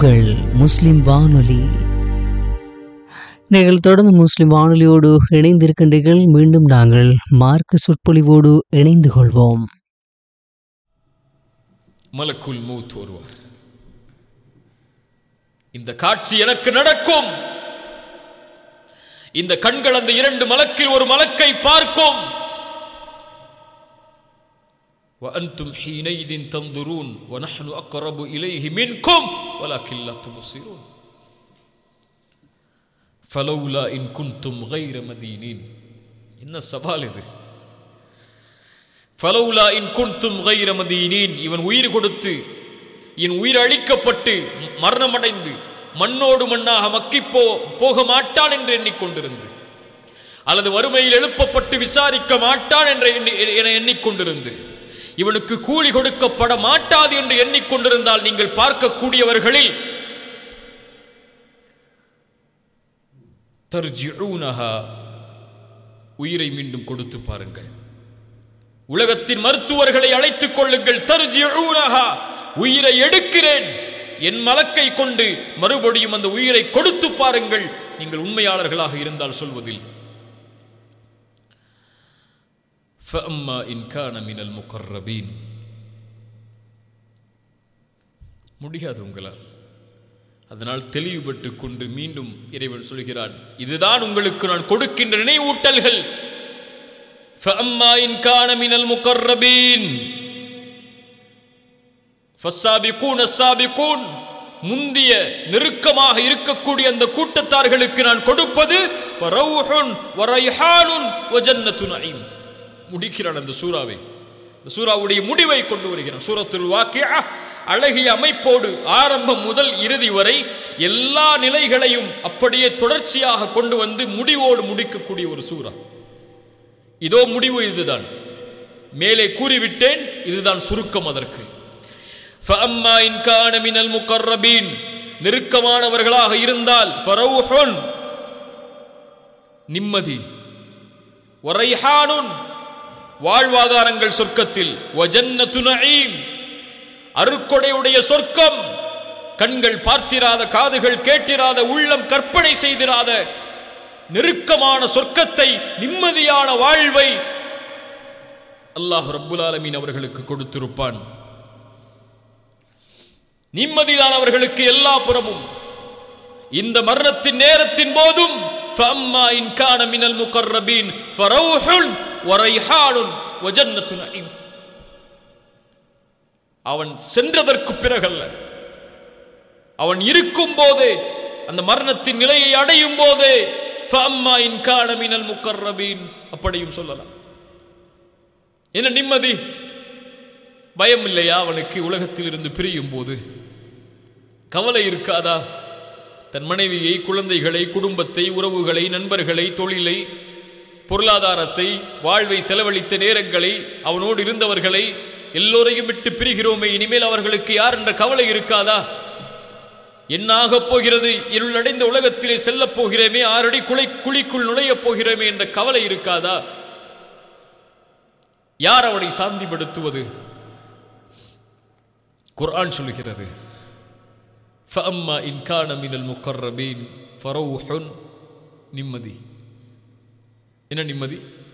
உங்கள் முஸ்லிம் வானொலி நீங்கள் தொடர்ந்து முஸ்லிம் வானொலியோடு இணைந்திருக்கின்றீர்கள் மீண்டும் நாங்கள் மார்க்க சொற்பொழிவோடு இணைந்து கொள்வோம் மலக்குல் மூத் வருவார் இந்த காட்சி எனக்கு நடக்கும் இந்த கண்கள் அந்த இரண்டு மலக்கில் ஒரு மலக்கை பார்க்கும் وأنتم حينئذ تنظرون ونحن أقرب إليه منكم ولكن لا تبصرون فلولا إن كنتم غير مدينين என்ன சவால் இது ஃபலௌலா இன் குன்தும் கைர மதீனீன் இவன் உயிர் கொடுத்து என் உயிர் அழிக்கப்பட்டு மரணமடைந்து மண்ணோடு மண்ணாக மக்கிப் போ போக மாட்டான் என்று எண்ணிக்கொண்டிருந்து அல்லது வறுமையில் எழுப்பப்பட்டு விசாரிக்க மாட்டான் என்று எண்ணி- என எண்ணிக்கொண்டிருந்து இவனுக்கு கூலி கொடுக்கப்பட மாட்டாது என்று எண்ணிக்கொண்டிருந்தால் நீங்கள் பார்க்கக்கூடியவர்களில் தர்ஜிஊனஹா உயிரை மீண்டும் கொடுத்து பாருங்கள் உலகத்தின் மருத்துவர்களை அழைத்துக் கொள்ளுங்கள் தர்ஜிஊனஹா உயிரை எடுக்கிறேன் என் மலக்கை கொண்டு மறுபடியும் அந்த உயிரை கொடுத்து பாருங்கள் நீங்கள் உண்மையாளர்களாக இருந்தால் சொல்வதில் فأما إن كان من المقربين முடியாது உங்களால் அதனால் தெளிவு பெற்றுக் கொண்டு மீண்டும் இறைவன் சொல்கிறான் இதுதான் உங்களுக்கு நான் கொடுக்கின்ற நினைவூட்டல்கள் فأما إن كان من المقربين فالسابقون السابقون முந்திய நெருக்கமாக இருக்கக்கூடிய அந்த கூட்டத்தார்களுக்கு நான் கொடுப்பது வரவுஹுன் வரைஹானுன் வஜன்னத்து நஈம் முடிக்கிறான் அந்த சூறாவை இந்த சூறாவுடைய முடிவை கொண்டு வருகிறான் சூரத்துல் வாக்கியா அழகிய அமைப்போடு ஆரம்பம் முதல் இறுதி வரை எல்லா நிலைகளையும் அப்படியே தொடர்ச்சியாக கொண்டு வந்து முடிவோடு முடிக்கக்கூடிய ஒரு சூறா இதோ முடிவு இதுதான் மேலே கூறிவிட்டேன் இதுதான் சுருக்கம் அதற்கு فَأَمَّا إِنْ كَانَ مِنَ الْمُقَرَّبِينَ நெருக்கமானவர்களாக இருந்தால் ஃபரவுஹுன் நிம்மதி வரைஹானுன் வாழ்வாதாரங்கள் சொர்க்கத்தில் வஜன்னத்து நஈம் அருக்கொடையுடைய சொர்க்கம் கண்கள் பார்த்திராத காதுகள் கேட்டிராத உள்ளம் கற்பனை செய்திராத நெருக்கமான சொர்க்கத்தை நிம்மதியான வாழ்வை அல்லாஹ் ரப்புல் ஆலமீன் அவர்களுக்கு கொடுத்திருப்பான் நிம்மதிதான் அவர்களுக்கு எல்லா புறமும் இந்த மரணத்தின் நேரத்தின் போதும் فَأَمَّا إِنْ كَانَ مِنَ الْمُقَرَّبِينَ فَرَوْحٌ وَرَيْحَانٌ وَجَنَّةُ نَعِيمٍ அவன் சென்றதற்கு பிறகல்ல அவன் இருக்கும் போதே அந்த மரணத்தின் நிலையை அடையும் போதே فَأَمَّا إِنْ كَانَ مِنَ الْمُقَرَّبِينَ அப்படியும் சொல்லலாம் என்ன நிம்மதி பயம் இல்லையா அவனுக்கு உலகத்தில் இருந்து பிரியும் போது கவலை இருக்காதா தன் மனைவியை குழந்தைகளை குடும்பத்தை உறவுகளை நண்பர்களை தொழிலை பொருளாதாரத்தை வாழ்வை செலவழித்த நேரங்களை அவனோடு இருந்தவர்களை எல்லோரையும் விட்டு பிரிகிறோமே இனிமேல் அவர்களுக்கு யார் என்ற கவலை இருக்காதா என்னாக போகிறது இருளடைந்த உலகத்திலே செல்லப் போகிறேமே ஆறடி குலை குழிக்குள் நுழையப் போகிறோமே என்ற கவலை இருக்காதா யார் அவனை சாந்திப்படுத்துவது குர்ஆன் சொல்லுகிறது فأما إن كان من المقربين فروح நிம்மதி என்ன நிம்மதி